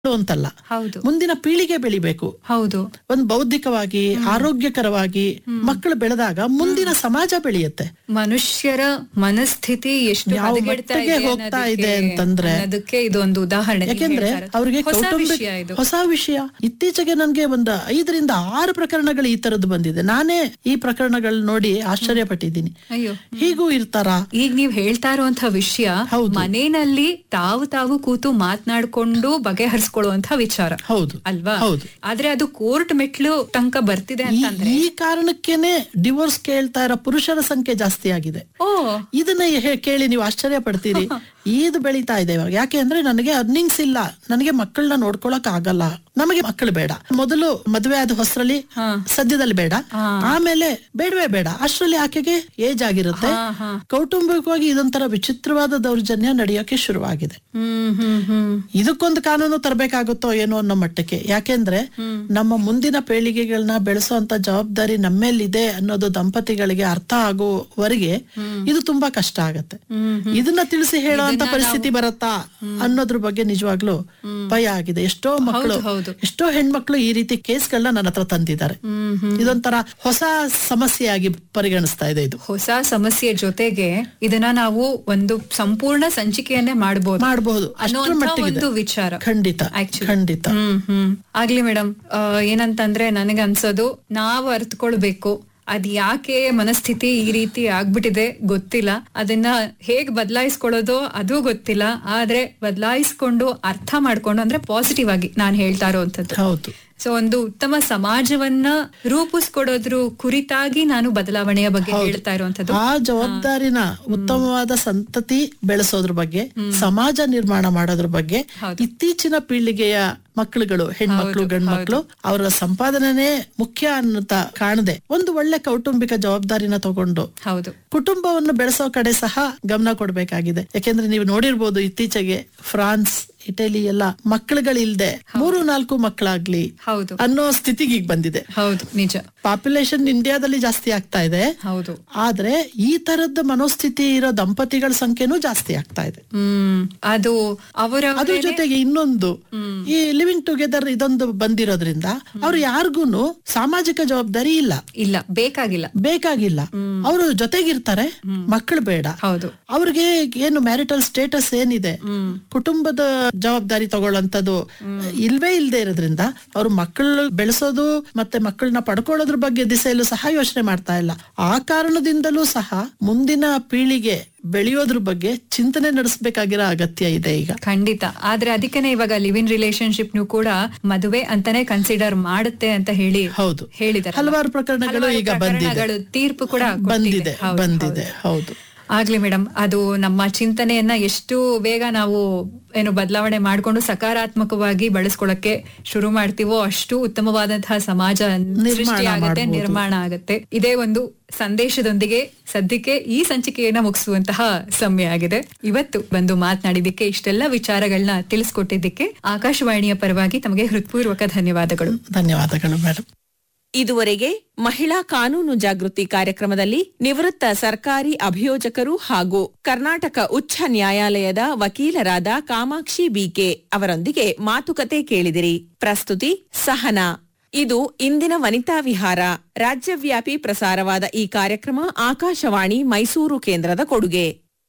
ಅಂತಲ್ಲ ಹೌದು ಮುಂದಿನ ಪೀಳಿಗೆ ಬೆಳಿಬೇಕು ಹೌದು ಒಂದು ಬೌದ್ಧಿಕವಾಗಿ ಆರೋಗ್ಯಕರವಾಗಿ ಮಕ್ಕಳು ಬೆಳೆದಾಗ ಮುಂದಿನ ಸಮಾಜ ಬೆಳೆಯುತ್ತೆ ಮನುಷ್ಯರ ಮನಸ್ಥಿತಿ ಎಷ್ಟು ಯಾವ ಹದಗೆಡ್ತಾ ಮಟ್ಟಿಗೆ ಇದೆ ಹೋಗ್ತಾ ಅನ್ನೋದಕ್ಕೆ- ಇದೆ ಅಂತಂದ್ರೆ- ಅನ್ನೋದಕ್ಕೆ ಇದು ಒಂದು ಉದಾಹರಣೆ ನೀವು ಯಾಕೆಂದ್ರೆ ಹೇಳ್ತಾ ಇರೋದು. ಅವ್ರಿಗೆ ಹೊಸ ಕೌಟುಂಬಿಕ ವಿಷಯ ಇದು ಹೊಸ ವಿಷಯ ಇತ್ತೀಚೆಗೆ ನನ್ಗೆ ಒಂದು ಐದರಿಂದ ಆರು ಪ್ರಕರಣಗಳು ಈ ತರದ್ದು ಬಂದಿದೆ ನಾನೇ ಈ ಪ್ರಕರಣಗಳು ನೋಡಿ ಆಶ್ಚರ್ಯಪಟ್ಟಿದ್ದೀನಿ ಅಯ್ಯೋ ಹೀಗೂ ಇರ್ತಾರಾ ಈಗ ನೀವ್ ಹೇಳ್ತಾ ಇರುವಂತಹ ವಿಷಯ ಹೌದು. ಮನೆಯಲ್ಲಿ ತಾವು ತಾವು ಕೂತು ಮಾತನಾಡ್ಕೊಂಡು ಬಗೆಹರಿಸ್ಕೊಳ್ಳುವಂತ ವಿಚಾರ ಹೌದು ಅಲ್ವಾ ಹೌದು. ಆದ್ರೆ ಅದು ಕೋರ್ಟ್ ಮೆಟ್ಲು ತನಕ ಬರ್ತಿದೆ ಈ- ಅಂತಂದ್ರೆ ಈ ಕಾರಣಕ್ಕೇನೆ ಡಿವೋರ್ಸ್ ಕೇಳ್ತಾ ಇರೋ ಪುರುಷರ ಸಂಖ್ಯೆ ಜಾಸ್ತಿ ಆಗಿದೆ ಓ ಇದನ್ನ ಹೇ- ಕೇಳಿ ನೀವು ಆಶ್ಚರ್ಯ ಪಡ್ತೀರಿ ಇದು ಬೆಳೀತಾ ಇದೆ ಇವಾಗ ಯಾಕೆ ಅಂದ್ರೆ ನನಗೆ ಅರ್ನಿಂಗ್ಸ್ ಇಲ್ಲ ನನಗೆ ಮಕ್ಕಳನ್ನ ನೋಡ್ಕೊಳಕ್ ಆಗಲ್ಲ ನಮಗೆ ಮಕ್ಕಳು ಬೇಡ ಮೊದಲು ಮದುವೆ ಆದ ಹೊಸರಲ್ಲಿ ಸದ್ಯದಲ್ಲಿ ಬೇಡ ಆಮೇಲೆ ಬೇಡವೇ ಬೇಡ ಅಷ್ಟರಲ್ಲಿ ಆಕೆಗೆ ಏಜ್ ಆಗಿರುತ್ತೆ ಹಾ, ಹಾ. ಕೌಟುಂಬಿಕವಾಗಿ ಇದೊಂಥರ ವಿಚಿತ್ರವಾದ ದೌರ್ಜನ್ಯ ನಡೆಯೋಕೆ ಶುರುವಾಗಿದೆ ಹ್ಮ್ ಹ್ಮ್ ಹ್ಮ್ ಇದಕ್ಕೊಂದು ಕಾನೂನು ತರಬೇಕಾಗುತ್ತೋ ಏನೋ ಅನ್ನೋ ಮಟ್ಟಕ್ಕೆ ಯಾಕೆಂದ್ರೆ ನಮ್ಮ ಮುಂದಿನ ಪೀಳಿಗೆಗಳನ್ನ ಬೆಳೆಸುವಂತ ಜವಾಬ್ದಾರಿ ನಮ್ಮೇಲಿದೆ ಅನ್ನೋದು ದಂಪತಿಗಳಿಗೆ ಅರ್ಥ ಆಗುವವರೆಗೆ ಇದು ತುಂಬಾ ಕಷ್ಟ ಆಗತ್ತೆ ಇದನ್ನ ತಿಳಿಸಿ ಹೇಳುವಂತ ಪರಿಸ್ಥಿತಿ ಬರತ್ತಾ ಅನ್ನೋದ್ರ ಬಗ್ಗೆ ನಿಜವಾಗ್ಲೂ ಭಯ ಆಗಿದೆ ಎಷ್ಟೋ ಮಕ್ಕಳು ಹೌದು. ಎಷ್ಟೋ ಹೆಣ್ಮಕ್ಳು ಈ ರೀತಿ ಕೇಸ್ಗಳನ್ನ ನನ್ನ ಹತ್ರ ತಂದಿದ್ದಾರೆ ಇದೊಂಥರ ಹೊಸ ಸಮಸ್ಯೆಯಾಗಿ ಪರಿಗಣಿಸ್ತಾ ಇದೆ ಇದು ಹೊಸ ಸಮಸ್ಯೆ ಜೊತೆಗೆ ಇದನ್ನ ನಾವು ಒಂದು ಸಂಪೂರ್ಣ ಸಂಚಿಕೆಯನ್ನೇ ಮಾಡಬಹುದು ಮಾಡಬಹುದು ಅಷ್ಟರ ಅನ್ನುವಂಥ ಮಟ್ಟಿಗೆ ಒಂದು ವಿಚಾರ ಖಂಡಿತ Actually. ಖಂಡಿತ ಹ್ಮ್ ಹ್ಮ್ ಆಗ್ಲಿ ಮೇಡಮ್ ಏನಂತಂದ್ರೆ ನನಗೆ ಅನ್ಸೋದು ನಾವು ಅರ್ಥಕೊಳ್ಬೇಕು ಅದ್ ಯಾಕೆ ಮನಸ್ಥಿತಿ ಈ ರೀತಿ ಆಗ್ಬಿಟ್ಟಿದೆ ಗೊತ್ತಿಲ್ಲ ಅದನ್ನ ಹೇಗ್ ಬದಲಾಯಿಸ್ಕೊಳ್ಳೋದು ಅದು ಗೊತ್ತಿಲ್ಲ ಆದ್ರೆ ಬದಲಾಯಿಸ್ಕೊಂಡು ಅರ್ಥ ಮಾಡ್ಕೊಂಡು ಅಂದ್ರೆ ಪಾಸಿಟಿವ್ ಆಗಿ ನಾನು ಹೇಳ್ತಾ ಇರೋವಂಥದ್ದು ಹೌದು ಸೊ ಒಂದು ಉತ್ತಮ ಸಮಾಜವನ್ನ ರೂಪಿಸ್ಕೊಡೋದ್ರ ಕುರಿತಾಗಿ ನಾನು ಬದಲಾವಣೆಯ ಬಗ್ಗೆ ಹೇಳ್ತಾ ಇರುವಂತದ್ದು ಆ ಜವಾಬ್ದಾರಿನ ಉತ್ತಮವಾದ ಸಂತತಿ ಬೆಳೆಸೋದ್ರ ಬಗ್ಗೆ ಸಮಾಜ ನಿರ್ಮಾಣ ಮಾಡೋದ್ರ ಬಗ್ಗೆ ಇತ್ತೀಚಿನ ಪೀಳಿಗೆಯ ಮಕ್ಕಳುಗಳು ಹೆಣ್ಮಕ್ಳು ಗಂಡ್ಮಕ್ಳು ಅವರ ಸಂಪಾದನೆನೇ ಮುಖ್ಯ ಅನ್ನತ ಕಾಣದೆ ಒಂದು ಒಳ್ಳೆ ಕೌಟುಂಬಿಕ ಜವಾಬ್ದಾರಿನ ತಗೊಂಡು ಹೌದು ಕುಟುಂಬವನ್ನು ಬೆಳೆಸೋ ಕಡೆ ಸಹ ಗಮನ ಕೊಡ್ಬೇಕಾಗಿದೆ ಯಾಕೆಂದ್ರೆ ನೀವು ನೋಡಿರ್ಬೋದು ಇತ್ತೀಚೆಗೆ ಫ್ರಾನ್ಸ್ ಇಟಲಿ ಎಲ್ಲ ಮಕ್ಕಳುಗಳಿಲ್ದೆ ಮೂರು ನಾಲ್ಕು ಮಕ್ಕಳಾಗ್ಲಿ ಹೌದು ಅನ್ನೋ ಸ್ಥಿತಿಗೆ ಈಗ ಬಂದಿದೆ ಹೌದು ನಿಜ ಪಾಪ್ಯುಲೇಷನ್ ಇಂಡಿಯಾದಲ್ಲಿ ಜಾಸ್ತಿ ಆಗ್ತಾ ಇದೆ ಹೌದು ಆದ್ರೆ ಈ ತರದ ಮನೋಸ್ಥಿತಿ ಇರೋ ದಂಪತಿಗಳ ಸಂಖ್ಯೆನೂ ಜಾಸ್ತಿ ಆಗ್ತಾ ಇದೆ ಹ್ಮ್ ಅದು ಅವರ ಅದ್ರ ಜೊತೆಗೆ ಇನ್ನೊಂದು ಈ ಲಿವಿಂಗ್ ಟುಗೆದರ್ ಇದೊಂದು ಬಂದಿರೋದ್ರಿಂದ ಅವ್ರು ಯಾರಿಗೂನು ಸಾಮಾಜಿಕ ಜವಾಬ್ದಾರಿ ಇಲ್ಲ ಇಲ್ಲ ಬೇಕಾಗಿಲ್ಲ ಬೇಕಾಗಿಲ್ಲ ಅವರು ಜೊತೆಗಿರ್ತಾರೆ ಮಕ್ಕಳು ಬೇಡ ಹೌದು ಅವ್ರಿಗೆ ಏನು ಮ್ಯಾರಿಟಲ್ ಸ್ಟೇಟಸ್ ಏನಿದೆ ಕುಟುಂಬದ ಜವಾಬ್ದಾರಿ ತಗೊಳ್ಳೋಂಥದ್ದು ಇಲ್ವೇ ಇಲ್ದೇ ಇರೋದ್ರಿಂದ ಅವ್ರು ಮಕ್ಕಳು ಬೆಳೆಸೋದು ಮತ್ತೆ ಮಕ್ಕಳನ್ನ ಪಡ್ಕೊಳ್ಳೋದ್ರ ಬಗ್ಗೆ ದಿಸೆಯಲ್ಲೂ ಸಹ ಯೋಚನೆ ಮಾಡ್ತಾ ಇಲ್ಲ ಆ ಕಾರಣದಿಂದಲೂ ಸಹ ಮುಂದಿನ ಪೀಳಿಗೆ ಬೆಳೆಯೋದ್ರ ಬಗ್ಗೆ ಚಿಂತನೆ ನಡೆಸಬೇಕಾಗಿರೋ ಅಗತ್ಯ ಇದೆ ಈಗ ಖಂಡಿತ ಆದ್ರೆ ಅದಕ್ಕೇನೆ ಇವಾಗ ಲಿವ್ ಇನ್ ರಿಲೇಶನ್ಶಿಪ್ ನು ಕೂಡ ಮದುವೆ ಅಂತಾನೆ ಕನ್ಸಿಡರ್ ಮಾಡುತ್ತೆ ಅಂತ ಹೇಳಿ ಹೌದು ಹೇಳಿದಾರೆ ಹಲವಾರು ಪ್ರಕರಣಗಳು ಈಗ ಬಂದಿದೆ ತೀರ್ಪು ಕೂಡ ಬಂದಿದೆ ಕೊಟ್ಟಿದೆ. ಹೌದು, ಬಂದಿದೆ ಹೌದು ಆಗ್ಲಿ ಮೇಡಮ್ ಅದು ನಮ್ಮ ಚಿಂತನೆಯನ್ನ ಎಷ್ಟು ಬೇಗ ನಾವು ಏನು ಬದಲಾವಣೆ ಮಾಡ್ಕೊಂಡು ಸಕಾರಾತ್ಮಕವಾಗಿ ಬಳಸ್ಕೊಳಕ್ಕೆ ಶುರು ಮಾಡ್ತೀವೋ ಅಷ್ಟು ಉತ್ತಮವಾದಂತಹ ಸಮಾಜ ಸೃಷ್ಟಿ ಆಗತ್ತೆ ಮಾಡ್ಬೋದು. ನಿರ್ಮಾಣ ಆಗತ್ತೆ ಇದೇ ಒಂದು ಸಂದೇಶದೊಂದಿಗೆ ಸದ್ಯಕ್ಕೆ ಈ ಸಂಚಿಕೆಯನ್ನ ಮುಗಿಸುವಂತಹ ಸಮಯ ಆಗಿದೆ ಇವತ್ತು ಬಂದು ಮಾತನಾಡಿದ್ದಕ್ಕೆ ಇಷ್ಟೆಲ್ಲ ವಿಚಾರಗಳನ್ನ ತಿಳಿಸ್ಕೊಟ್ಟಿದ್ದಕ್ಕೆ ಆಕಾಶವಾಣಿಯ ಪರವಾಗಿ ತಮಗೆ ಹೃತ್ಪೂರ್ವಕ ಧನ್ಯವಾದಗಳು ಧನ್ಯವಾದಗಳು ಮೇಡಮ್ ಇದುವರೆಗೆ ಮಹಿಳಾ ಕಾನೂನು ಜಾಗೃತಿ ಕಾರ್ಯಕ್ರಮದಲ್ಲಿ ನಿವೃತ್ತ ಸರ್ಕಾರಿ ಅಭಿಯೋಜಕರು ಹಾಗೂ ಕರ್ನಾಟಕ ಉಚ್ಚ ನ್ಯಾಯಾಲಯದ ವಕೀಲರಾದ ಕಾಮಾಕ್ಷಿ ಬಿಕೆ ಅವರೊಂದಿಗೆ ಮಾತುಕತೆ ಕೇಳಿದಿರಿ ಪ್ರಸ್ತುತಿ ಸಹನಾ ಇದು ಇಂದಿನ ವನಿತಾ ವಿಹಾರ ರಾಜ್ಯವ್ಯಾಪಿ ಪ್ರಸಾರವಾದ ಈ ಕಾರ್ಯಕ್ರಮ ಆಕಾಶವಾಣಿ ಮೈಸೂರು ಕೇಂದ್ರದ ಕೊಡುಗೆ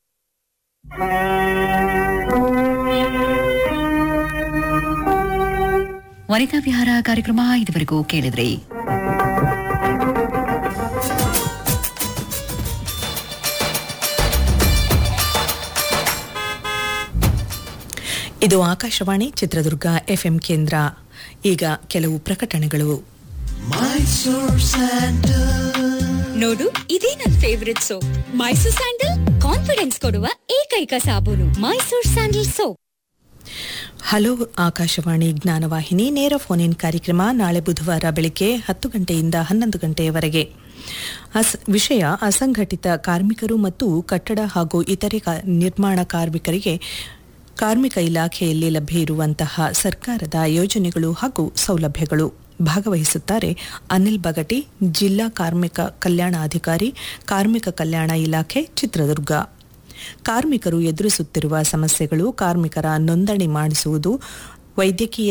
ವನಿತಾ ವಿಹಾರ ಕಾರ್ಯಕ್ರಮ ಇದುವರೆಗೂ ಕೇಳಿದ್ರಿ ಇದು ಆಕಾಶವಾಣಿ ಚಿತ್ರದುರ್ಗ ಎಫ್ಎಂ ಕೇಂದ್ರ ಈಗ ಕೆಲವು ಪ್ರಕಟಣೆಗಳು ನೋಡು ಇದೇ ನನ್ favourite soap Mysore sandal confidence ಕೊಡುವ ಏಕೈಕ ಸಾಬೂನು Mysore sandal soap hello Akashvani Jnanavahini ನೇರ ಫೋನ್ ಇನ್ ಕಾರ್ಯಕ್ರಮ ನಾಳೆ ಬುಧವಾರ ಬೆಳಿಗ್ಗೆ ಹತ್ತು ಗಂಟೆಯಿಂದ ಹನ್ನೊಂದು ಗಂಟೆಯವರೆಗೆ ಅಸ್ ವಿಷಯ ಅಸಂಘಟಿತ ಕಾರ್ಮಿಕರು ಮತ್ತು ಕಟ್ಟಡ ಹಾಗೂ ಇತರೆ ಕಾ- ನಿರ್ಮಾಣ ಕಾರ್ಮಿಕರಿಗೆ ಕಾರ್ಮಿಕ ಇಲಾಖೆಯಲ್ಲಿ ಲಭ್ಯ ಇರುವಂತಹ ಸರ್ಕಾರದ ಯೋಜನೆಗಳು ಹಾಗೂ ಸೌಲಭ್ಯಗಳು ಭಾಗವಹಿಸುತ್ತಾರೆ ಅನಿಲ್ ಬಗಟಿ ಜಿಲ್ಲಾ ಕಾರ್ಮಿಕ ಕಲ್ಯಾಣಾಧಿಕಾರಿ ಕಾರ್ಮಿಕ ಕಲ್ಯಾಣ ಇಲಾಖೆ ಚಿತ್ರದುರ್ಗ ಕಾರ್ಮಿಕರು ಎದುರಿಸುತ್ತಿರುವ ಸಮಸ್ಯೆಗಳು ಕಾರ್ಮಿಕರ ನೋಂದಣಿ ಮಾಡಿಸುವುದು ವೈದ್ಯಕೀಯ